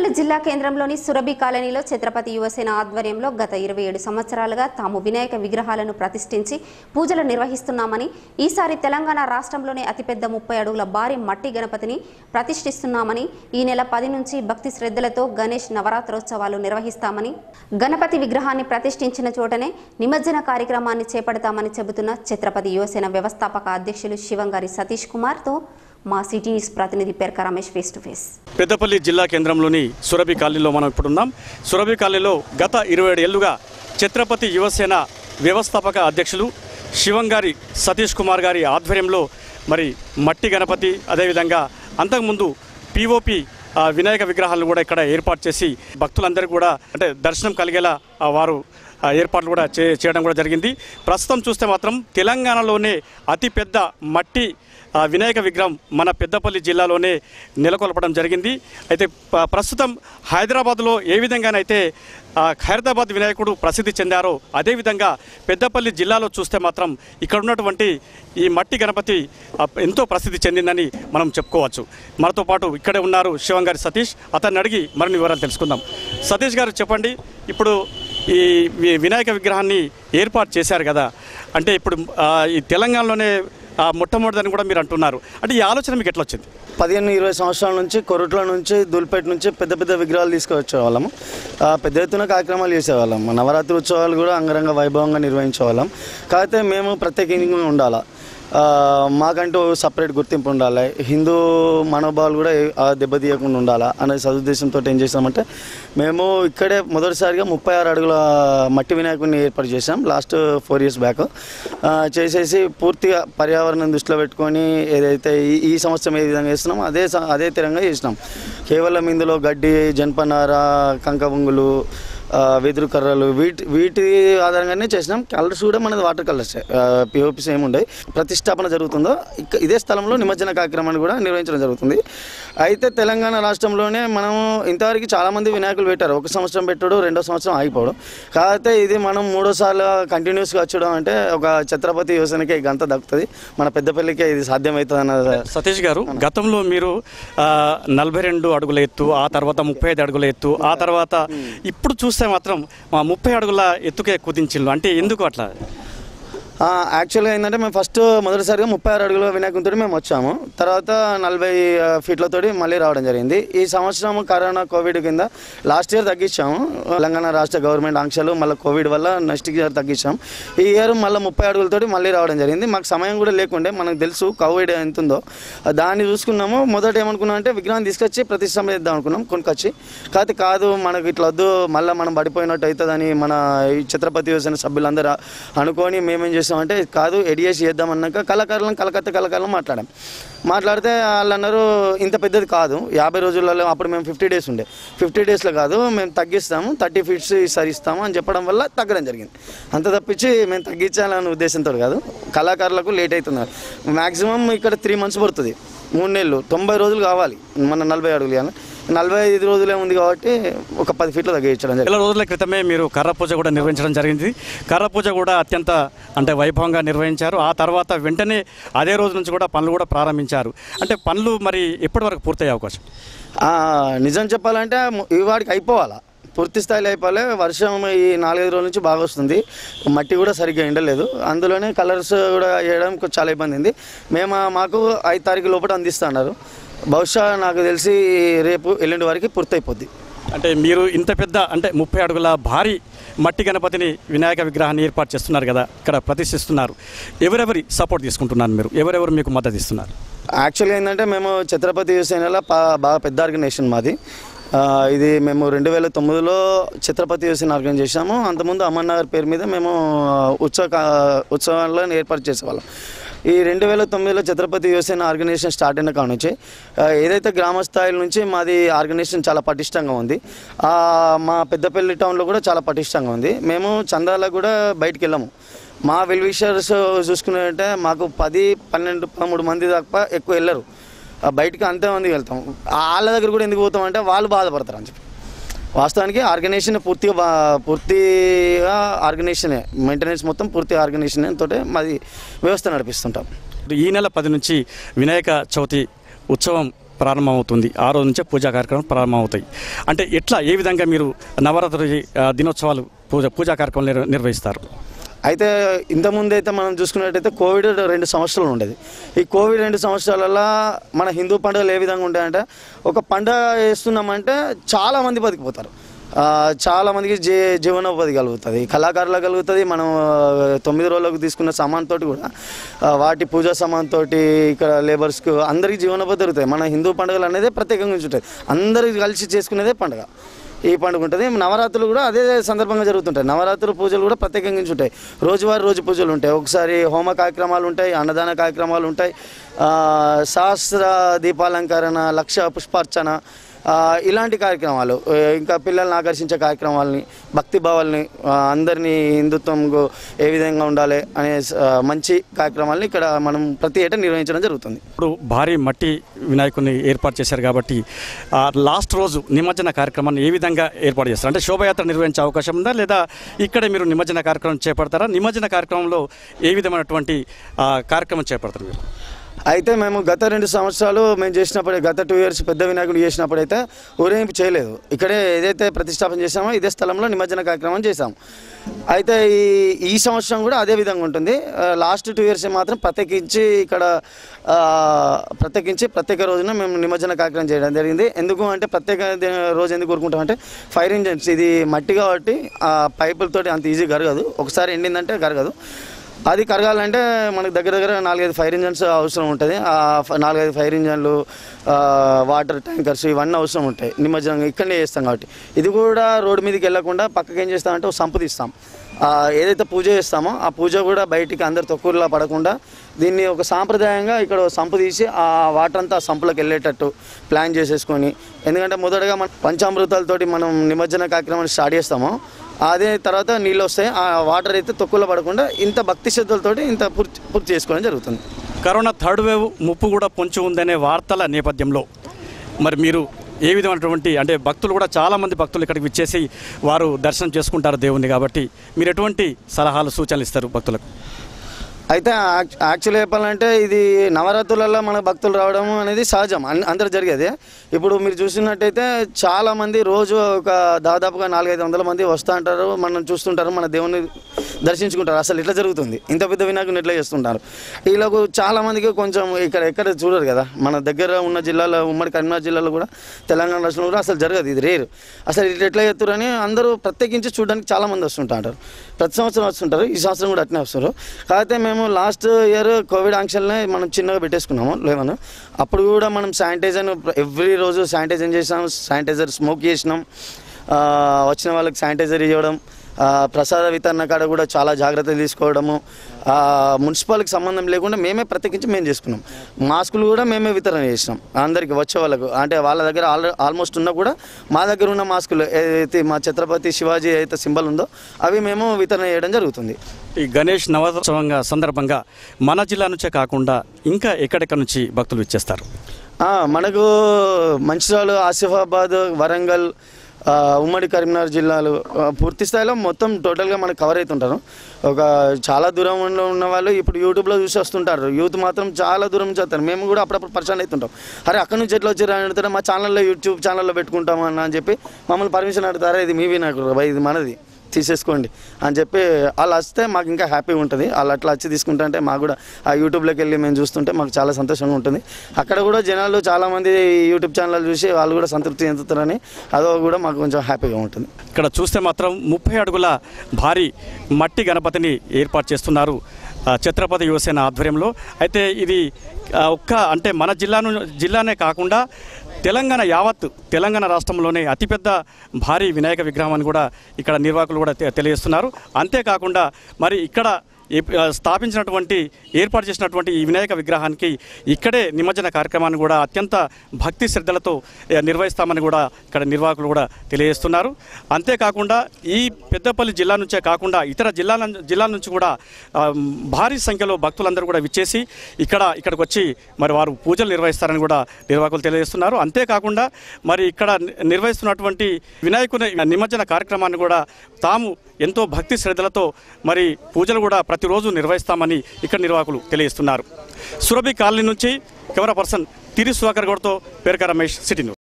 పెద్దపల్లి జిల్లా కేంద్రంలోని సురభి కాలనీలో ఛత్రపతి యువసేన ఆధ్వర్యంలో గత ఇరవై ఏడు సంవత్సరాలుగా తాము వినాయక విగ్రహాలను ప్రతిష్ఠించి పూజలు నిర్వహిస్తున్నామని ఈసారి తెలంగాణ రాష్ట్రంలోనే అతిపెద్ద ముప్పై అడుగుల భారీ మట్టి గణపతిని ప్రతిష్ఠిస్తున్నామని ఈ నెల పది నుంచి భక్తి శ్రద్ధలతో గణేష్ నవరాత్రోత్సవాలు నిర్వహిస్తామని గణపతి విగ్రహాన్ని ప్రతిష్ఠించిన చోటనే నిమజ్జన కార్యక్రమాన్ని చేపడతామని చెబుతున్న ఛత్రపతి యువసేన వ్యవస్థాపక అధ్యక్షులు శివంగారి సతీష్ కుమార్తో మా సిటీ న్యూస్ ప్రతినిధి Peraka Ramesh face to face Peddapalli జిల్లా కేంద్రంలోని సురభి కాలనీలో మనం ఇప్పుడున్నాం సురభి కాలనీలో గత ఇరవై ఏడు ఏళ్లుగా ఛత్రపతి యువసేన వ్యవస్థాపక అధ్యక్షులు శివంగారి సతీష్ కుమార్ గారి ఆధ్వర్యంలో మరి మట్టి గణపతి అదేవిధంగా అంతకుముందు పిఓపి ఆ, వినాయక విగ్రహాలను కూడా ఇక్కడ ఏర్పాటు చేసి భక్తులందరికీ కూడా అంటే దర్శనం కలిగేలా ఆ, వారు ఆ, ఏర్పాట్లు కూడా చే చేయడం కూడా జరిగింది ప్రస్తుతం చూస్తే మాత్రం తెలంగాణలోనే అతిపెద్ద మట్టి ఆ, వినాయక విగ్రహం మన పెద్దపల్లి జిల్లాలోనే నెలకొల్పడం జరిగింది అయితే ప- ప్రస్తుతం హైదరాబాద్లో ఏ విధంగానైతే ఆ, ఖైరతాబాద్ వినాయకుడు ప్రసిద్ధి చెందారో అదేవిధంగా పెద్దపల్లి జిల్లాలో చూస్తే మాత్రం ఇక్కడ ఉన్నటువంటి ఈ మట్టి గణపతి ఆ, ఎంతో ప్రసిద్ధి చెందిందని మనం చెప్పుకోవచ్చు మనతో పాటు ఇక్కడే ఉన్నారు శివంగారి సతీష్ అతన్ని అడిగి మరిన్ని వివరాలు తెలుసుకుందాం సతీష్ గారు చెప్పండి ఇప్పుడు ఈ వి- వినాయక విగ్రహాన్ని ఏర్పాటు చేశారు కదా అంటే ఇప్పుడు ఆ, ఈ తెలంగాణలోనే ఆ, మొట్టమొదటిదని కూడా మీరు అంటున్నారు అంటే ఈ ఆలోచన మీకు ఎట్లా వచ్చింది పదిహేను ఇరవై సంవత్సరాల నుంచి కొరట్ల నుంచి దూల్పేట నుంచి పెద్ద పెద్ద విగ్రహాలు తీసుకువచ్చేవాళ్ళము ఆ, పెద్ద ఎత్తున కార్యక్రమాలు చేసేవాళ్ళం నవరాత్రి ఉత్సవాలు కూడా అంగరంగ వైభవంగా నిర్వహించేవాళ్ళం కాకపోతే మేము ప్రత్యేకంగా ఉండాలా ఆ, మాకంటూ సపరేట్ గుర్తింపు ఉండాలి హిందూ మనోభావాలు కూడా ఏ- ఆ దెబ్బతీయకుండా ఉండాలా అనే సదుద్దేశంతో ఏం చేసామంటే మేము ఇక్కడే మొదటిసారిగా ముప్పై ఆరు అడుగుల మట్టి వినాయకుడిని ఏర్పాటు చేసాం లాస్ట్ ఫోర్ ఇయర్స్ బ్యాక్ చేసేసి పూర్తిగా పర్యావరణం దృష్టిలో పెట్టుకొని ఏదైతే ఈ ఈ సంవత్సరం ఏ విధంగా చేస్తున్నామో అదే స- అదే తీరంగా చేసినాం కేవలం ఇందులో గడ్డి జనపనార కంకబొంగులు ఆ, వెదురు కర్రలు వీటి వీటి ఆధారంగానే చేసినాం కలర్స్ కూడా మనది వాటర్ కలర్స్ పిఓపిస్ ఏమి ఉండవు ప్రతిష్టాపన జరుగుతుందో ఇక ఇదే స్థలంలో నిమజ్జన కార్యక్రమాన్ని కూడా నిర్వహించడం జరుగుతుంది అయితే తెలంగాణ రాష్ట్రంలోనే మనం ఇంతవరకు చాలామంది వినాయకులు పెట్టారు ఒక సంవత్సరం పెట్టాడు రెండో సంవత్సరం ఆగిపోవడం కాకపోతే ఇది మనం మూడోసార్లు కంటిన్యూస్గా వచ్చడం అంటే ఒక ఛత్రపతి యువసేనకి ఈ గంత దక్కుతుంది మన పెద్దపల్లికే ఇది సాధ్యమవుతుంది అన్న సతీష్ గారు గతంలో మీరు ఆ, నలభై రెండు అడుగుల ఎత్తు ఆ తర్వాత ముప్పై ఐదు అడుగుల ఎత్తు ఆ తర్వాత ఇప్పుడు చూస్తే మాత్రం మా ముప్పై అడుగుల ఎత్తుకే కుదించిల్లు అంటే ఎందుకు అట్లా యాక్చువల్గా ఏంటంటే మేము ఫస్ట్ మొదటిసారిగా ముప్పై ఆరు అడుగుల వినాయకునితో మేము వచ్చాము తర్వాత నలభై ఆ, ఫీట్లతోటి మళ్ళీ రావడం జరిగింది ఈ సంవత్సరం కరోనా కోవిడ్ కింద లాస్ట్ ఇయర్ తగ్గించాము తెలంగాణ రాష్ట్ర గవర్నమెంట్ ఆంక్షలు మళ్ళీ కోవిడ్ వల్ల నెక్స్ట్ ఇయర్ తగ్గించాం ఈ ఇయర్ మళ్ళీ ముప్పై అడుగులతోటి మళ్ళీ రావడం జరిగింది మాకు సమయం కూడా లేకుండే మనకు తెలుసు కోవిడ్ ఎంత ఉందో దాన్ని చూసుకున్నాము మొదట ఏమనుకున్నాం అంటే విగ్రహం తీసుకొచ్చి ప్రతిష్టంభ చేద్దాం అనుకున్నాం కొనుకొచ్చి కాదు కాదు మనకు ఇట్లా వద్దు మళ్ళీ మనం పడిపోయినట్టు అవుతుందని మన ఈ ఛత్రపతి యువసేన సభ్యులందరూ అనుకొని మేమేం చేసామంటే కాదు ఎడియేసి చేద్దాం అన్నాక కళాకారులను కలకత్తా కళాకారులను మాట్లాడాం మాట్లాడితే వాళ్ళు అన్నారు ఇంత పెద్దది కాదు యాభై రోజులలో అప్పుడు మేము ఫిఫ్టీ డేస్ ఉండే ఫిఫ్టీ డేస్లో కాదు మేము తగ్గిస్తాము థర్టీ ఫీట్స్ ఈసారి ఇస్తాము అని చెప్పడం వల్ల తగ్గడం జరిగింది అంత తప్పించి మేము తగ్గించాలనే ఉద్దేశంతో కాదు కళాకారులకు లేట్ అవుతున్నారు మ్యాక్సిమం ఇక్కడ త్రీ మంత్స్ పడుతుంది మూడు నెలలు తొంభై రోజులు కావాలి మన నలభై అడుగులు కానీ నలభై ఐదు రోజులే ఉంది కాబట్టి ఒక పది ఫీట్లు తగ్గించడం జరిగింది నెల రోజుల క్రితమే మీరు కర్ర పూజ కూడా నిర్వహించడం జరిగింది కర్ర పూజ కూడా అత్యంత అంటే వైభవంగా నిర్వహించారు ఆ తర్వాత వెంటనే అదే రోజు నుంచి కూడా పనులు కూడా ప్రారంభించారు అంటే పనులు మరి ఎప్పటి వరకు పూర్తయ్యే అవకాశం ఆ, నిజం చెప్పాలంటే ము- ఈ వాడికి అయిపోవాలా పూర్తి స్థాయిలో అయిపోవాలి వర్షం ఈ నాలుగైదు రోజుల నుంచి బాగా వస్తుంది మట్టి కూడా సరిగ్గా ఎండలేదు అందులోనే కలర్స్ కూడా వేయడం కొంచెం చాలా ఇబ్బంది ఉంది మేము ఆ- మాకు ఐదు తారీఖు లోపల అందిస్తున్నారు బహుశా నాకు తెలిసి రేపు ఎల్లుండి వరకు పూర్తి అయిపోద్ది అంటే మీరు ఇంత పెద్ద అంటే ముప్పై అడుగుల భారీ మట్టి గణపతిని వినాయక విగ్రహాన్ని ఏర్పాటు చేస్తున్నారు కదా ఇక్కడ ప్రతిష్ఠిస్తున్నారు ఎవరెవరి సపోర్ట్ తీసుకుంటున్నారు మీరు ఎవరెవరు మీకు మద్దతు ఇస్తున్నారు యాక్చువల్గా ఏంటంటే మేము ఛత్రపతి యువసేనలో పా బాగా పెద్ద ఆర్గనైజేషన్ మాది ఆ, ఇది మేము రెండు వేల తొమ్మిదిలో ఛత్రపతి యువసేన ఆర్గనైజ్ చేసాము అంతకుముందు అమర్నగర్ పేరు మీద మేము ఉత్సవ కా- ఉత్సవాలను ఏర్పాటు చేసేవాళ్ళం ఈ రెండు వేల తొమ్మిదిలో ఛత్రపతి యువసేన ఆర్గనైజేషన్ స్టార్ట్ అయిన కాడ నుంచి ఆ, ఏదైతే గ్రామ స్థాయిల నుంచి మాది ఆర్గనైజేషన్ చాలా పటిష్టంగా ఉంది ఆ, మా పెద్దపల్లి టౌన్లో కూడా చాలా పటిష్టంగా ఉంది మేము చందాలకు కూడా బయటికి వెళ్ళాము మా వెల్ విషర్స్ చూసుకున్నట్టే మాకు పది పన్నెండు పదమూడు మంది తప్ప ఎక్కువ వెళ్ళరు ఆ బయటికి అంతే మంది వెళ్తాం వాళ్ళ దగ్గర కూడా ఎందుకు పోతాం అంటే వాళ్ళు బాధపడతారు అని చెప్పి వాస్తవానికి ఆర్గనైజేషన్ పూర్తిగా బా- పూర్తిగా ఆర్గనైజేషనే మెయింటెనెన్స్ మొత్తం పూర్తి ఆర్గనైజేషన్ తోటే మాది వ్యవస్థ నడిపిస్తుంటాం ఈ నెల పది నుంచి వినాయక చవితి ఉత్సవం ప్రారంభమవుతుంది ఆ రోజు నుంచే పూజా కార్యక్రమం ప్రారంభమవుతాయి అంటే ఎట్లా ఏ విధంగా మీరు నవరాత్రి ఆ, దినోత్సవాలు పూజ పూజా కార్యక్రమం నిర్వ- నిర్వహిస్తారు అయితే ఇంతకుముందు అయితే మనం చూసుకున్నట్టయితే కోవిడ్ రెండు సంవత్సరాలు ఉండేది ఈ కోవిడ్ రెండు సంవత్సరాలలో మన హిందూ పండుగలు ఏ విధంగా ఉంటాయంటే ఒక పండుగ వేస్తున్నామంటే చాలా మంది బతికిపోతారు ఆ, చాలా మందికి జీ జీవనోపాధి కలుగుతుంది కళాకారులకు కలుగుతుంది మనం ఆ, తొమ్మిది రోజులకు తీసుకున్న సామాన్ తోటి కూడా ఆ, వాటి పూజా సామాన్ తోటి ఇక్కడ లేబర్స్కు అందరికీ జీవనోపాధి దొరుకుతాయి మన హిందూ పండుగలు అనేది ప్రత్యేకంగా ఉంటాయి అందరికి కలిసి చేసుకునేదే పండుగ ఈ పండుగ ఉంటుంది నవరాత్రులు కూడా అదే సందర్భంగా జరుగుతుంటాయి నవరాత్రుల పూజలు కూడా ప్రత్యేకంగా ఉంటాయి రోజువారీ రోజు పూజలు ఉంటాయి ఒకసారి హోమ కార్యక్రమాలు ఉంటాయి అన్నదాన కార్యక్రమాలు ఉంటాయి ఆ, సహస్ర దీపాలంకరణ లక్ష పుష్పార్చన ఆ, ఇలాంటి కార్యక్రమాలు ఆ, ఇంకా పిల్లల్ని ఆకర్షించే కార్యక్రమాలని భక్తి భావాల్ని ఆ, అందరినీ హిందుత్వం ఏ విధంగా ఉండాలి అనే ఆ, మంచి కార్యక్రమాలని ఇక్కడ మనం ప్రతి ఏటా నిర్వహించడం జరుగుతుంది ఇప్పుడు భారీ మట్టి వినాయకుడిని ఏర్పాటు చేశారు కాబట్టి ఆ, లాస్ట్ రోజు నిమజ్జన కార్యక్రమాన్ని ఏ విధంగా ఏర్పాటు చేస్తారు అంటే శోభయాత్ర నిర్వహించే అవకాశం ఉందా లేదా ఇక్కడే మీరు నిమజ్జన కార్యక్రమం చేపడతారా నిమజ్జన కార్యక్రమంలో ఏ విధమైనటువంటి ఆ, కార్యక్రమం చేపడతారు మీరు అయితే మేము గత రెండు సంవత్సరాలు మేము చేసినప్పుడు గత టూ ఇయర్స్ పెద్ద వినాయకుడు చేసినప్పుడు అయితే ఊరేగింపు చేయలేదు ఇక్కడే ఏదైతే ప్రతిష్టాపన చేసామో ఇదే స్థలంలో నిమజ్జన కార్యక్రమం చేశాం అయితే ఈ ఈ సంవత్సరం కూడా అదే విధంగా ఉంటుంది ఆ, లాస్ట్ టూ ఇయర్స్ మాత్రం ప్రత్యేకించి ఇక్కడ ఆ, ప్రత్యేకించి ప్రత్యేక రోజున మేము నిమజ్జన కార్యక్రమం చేయడం జరిగింది ఎందుకు అంటే ప్రత్యేక ది- రోజు ఎందుకు కోరుకుంటాం అంటే ఫైర్ ఇంజన్స్ ఇది మట్టి కాబట్టి ఆ పైపులతోటి అంత ఈజీ కరగదు ఒకసారి ఎండిందంటే కరగదు అది కరగాలంటే మనకు దగ్గర దగ్గర నాలుగైదు ఫైర్ ఇంజన్స్ అవసరం ఉంటుంది ఆ ఫ- నాలుగైదు ఫైర్ ఇంజన్లు ఆ, వాటర్ ట్యాంకర్స్ ఇవన్నీ అవసరం ఉంటాయి నిమజ్జనం ఇక్కడనే చేస్తాం కాబట్టి ఇది కూడా రోడ్డు మీదకి వెళ్ళకుండా పక్కకి ఏం చేస్తామంటే ఒక సంపు తీస్తాం ఆ, ఏదైతే పూజ చేస్తామో ఆ పూజ కూడా బయటికి అందరు తొక్కులా పడకుండా దీన్ని ఒక సాంప్రదాయంగా ఇక్కడ ఒక సంపు తీసి ఆ వాటర్ అంతా ఆ సంపులకు వెళ్ళేటట్టు ప్లాన్ చేసేసుకొని ఎందుకంటే మొదటగా మన పంచామృతాలతోటి మనం నిమజ్జన కార్యక్రమాన్ని స్టార్ట్ చేస్తామో అదే తర్వాత నీళ్ళు వస్తాయి ఆ వాటర్ అయితే తొక్కులో పడకుండా ఇంత భక్తి శ్రద్ధలతోటి ఇంత పూర్తి పూర్తి చేసుకోవడం జరుగుతుంది కరోనా థర్డ్ వేవ్ ముప్పు కూడా పొంచి ఉందనే వార్తల నేపథ్యంలో మరి మీరు ఏ విధమైనటువంటి అంటే భక్తులు కూడా చాలామంది భక్తులు ఇక్కడికి విచ్చేసి వారు దర్శనం చేసుకుంటారు దేవుణ్ణి కాబట్టి మీరు ఎటువంటి సలహాలు సూచనలు ఇస్తారు భక్తులకు అయితే యాక్- యాక్చువల్లీ చెప్పాలంటే ఇది నవరాత్రులలో మన భక్తులు రావడం అనేది సహజం అన్- అందరు జరిగేది ఇప్పుడు మీరు చూసినట్టయితే చాలా మంది రోజు ఒక దాదాపుగా నాలుగైదు వందల మంది వస్తూ ఉంటారు మనం చూస్తుంటారు మన దేవుని దర్శించుకుంటారు అసలు ఇట్లా జరుగుతుంది ఇంత పెద్ద వినాయకుని ఎట్లా చేస్తుంటారు వీళ్ళకు చాలా మందికి కొంచెం ఇక్కడ ఎక్కడ చూడరు కదా మన దగ్గర ఉన్న జిల్లాలో ఉమ్మడి కరీంనగర్ జిల్లాలో కూడా తెలంగాణ రాష్ట్రంలో కూడా అసలు జరగదు ఇది రేరు అసలు ఇట్లా ఎట్లా చేస్తారని అందరూ ప్రత్యేకించి చూడడానికి చాలా మంది వస్తుంటారు ప్రతి సంవత్సరం వస్తుంటారు ఈ సంవత్సరం కూడా అట్నే వస్తారు కాకపోతే మేము లాస్ట్ ఇయర్ కోవిడ్ ఆంక్షల్ని మనం చిన్నగా పెట్టేసుకున్నాము లెవెన్ అప్పుడు కూడా మనం శానిటైజర్ ఎవ్రీ రోజు శానిటైజర్ చేసాం శానిటైజర్ స్మోక్ చేసినాం ఆ, వచ్చిన వాళ్ళకి శానిటైజర్ ఇవ్వడం ఆ, ప్రసాద వితరణ కాడ కూడా చాలా జాగ్రత్తలు తీసుకోవడము ఆ, మున్సిపాల్కి సంబంధం లేకుండా మేమే ప్రత్యేకించి మేము చేసుకున్నాం మాస్కులు కూడా మేమే వితరణ చేసినాం అందరికి వచ్చే వాళ్ళకు అంటే వాళ్ళ దగ్గర ఆల్ ఆల్మోస్ట్ ఉన్నా కూడా మా దగ్గర ఉన్న మాస్కులు ఏదైతే మా ఛత్రపతి శివాజీ అయితే సింబల్ ఉందో అవి మేము వితరణ చేయడం జరుగుతుంది ఈ గణేష్ నవోత్సవంగా సందర్భంగా మన జిల్లా నుంచే కాకుండా ఇంకా ఎక్కడెక్కడ నుంచి భక్తులు ఇచ్చేస్తారు ఆ, మనకు మంచిర్యాల ఆసిఫాబాద్ వరంగల్ ఆ, ఉమ్మడి కరీంనగర్ జిల్లాలు ఆ, పూర్తి స్థాయిలో మొత్తం టోటల్గా మనకు కవర్ అవుతుంటారు ఒక చాలా దూరంలో ఉన్న వాళ్ళు ఇప్పుడు యూట్యూబ్లో చూసి వస్తుంటారు యూత్ మాత్రం చాలా దూరం నుంచి వస్తారు మేము కూడా అప్పుడప్పుడు పరిచయం అవుతుంటాం అరే అక్కడ నుంచి ఎట్లా వచ్చారు అని అడుగుతారు మా ఛానల్లో యూట్యూబ్ ఛానల్లో పెట్టుకుంటాం అన్న అని చెప్పి మమ్మల్ని పర్మిషన్ అడుగుతారా ఇది మీవి నాకు భయ్ ఇది మనది తీసేసుకోండి అని చెప్పి వాళ్ళు వస్తే మాకు ఇంకా హ్యాపీగా ఉంటుంది వాళ్ళు అట్లా వచ్చి తీసుకుంటుంటే మాకు కూడా ఆ యూట్యూబ్లోకి వెళ్ళి మేము చూస్తుంటే మాకు చాలా సంతోషంగా ఉంటుంది అక్కడ కూడా జనాలు చాలామంది యూట్యూబ్ ఛానల్ చూసి వాళ్ళు కూడా సంతృప్తి చెందుతారని అదో కూడా మాకు కొంచెం హ్యాపీగా ఉంటుంది ఇక్కడ చూస్తే మాత్రం ముప్పై అడుగుల భారీ మట్టి గణపతిని ఏర్పాటు చేస్తున్నారు ఆ, ఛత్రపతి యువసేన ఆధ్వర్యంలో అయితే ఇది ఆ, ఒక్క అంటే మన జిల్లాను జిల్లానే కాకుండా తెలంగాణ యావత్ తెలంగాణ రాష్ట్రంలోనే అతిపెద్ద భారీ వినాయక విగ్రహం అని కూడా ఇక్కడ నిర్వాహకులు కూడా తె- తెలియజేస్తున్నారు అంతేకాకుండా మరి ఇక్కడ ఏ- ఆ, స్థాపించినటువంటి ఏర్పాటు చేసినటువంటి ఈ వినాయక విగ్రహానికి ఇక్కడే నిమజ్జన కార్యక్రమాన్ని కూడా అత్యంత భక్తి శ్రద్ధలతో ఏ, నిర్వహిస్తామని కూడా ఇక్కడ నిర్వాహకులు కూడా తెలియజేస్తున్నారు అంతేకాకుండా ఈ పెద్దపల్లి జిల్లా నుంచే కాకుండా ఇతర జిల్లాల జిల్లాల నుంచి కూడా ఆ, భారీ సంఖ్యలో భక్తులందరూ కూడా విచ్చేసి ఇక్కడ ఇక్కడికి వచ్చి మరి వారు పూజలు నిర్వహిస్తారని కూడా నిర్వాహకులు తెలియజేస్తున్నారు అంతేకాకుండా మరి ఇక్కడ ని- నిర్వహిస్తున్నటువంటి వినాయకుని నిమజ్జన కార్యక్రమాన్ని కూడా తాము ఎంతో భక్తి శ్రద్ధలతో మరి పూజలు కూడా ప్రతిరోజు నిర్వహిస్తామని ఇక్కడ నిర్వాహకులు తెలియజేస్తున్నారు సురభి కాలనీ నుంచి కెమెరా పర్సన్ తిరి సుధాకర్ గౌడ్తో పేరక రమేష్ సిటీ న్యూస్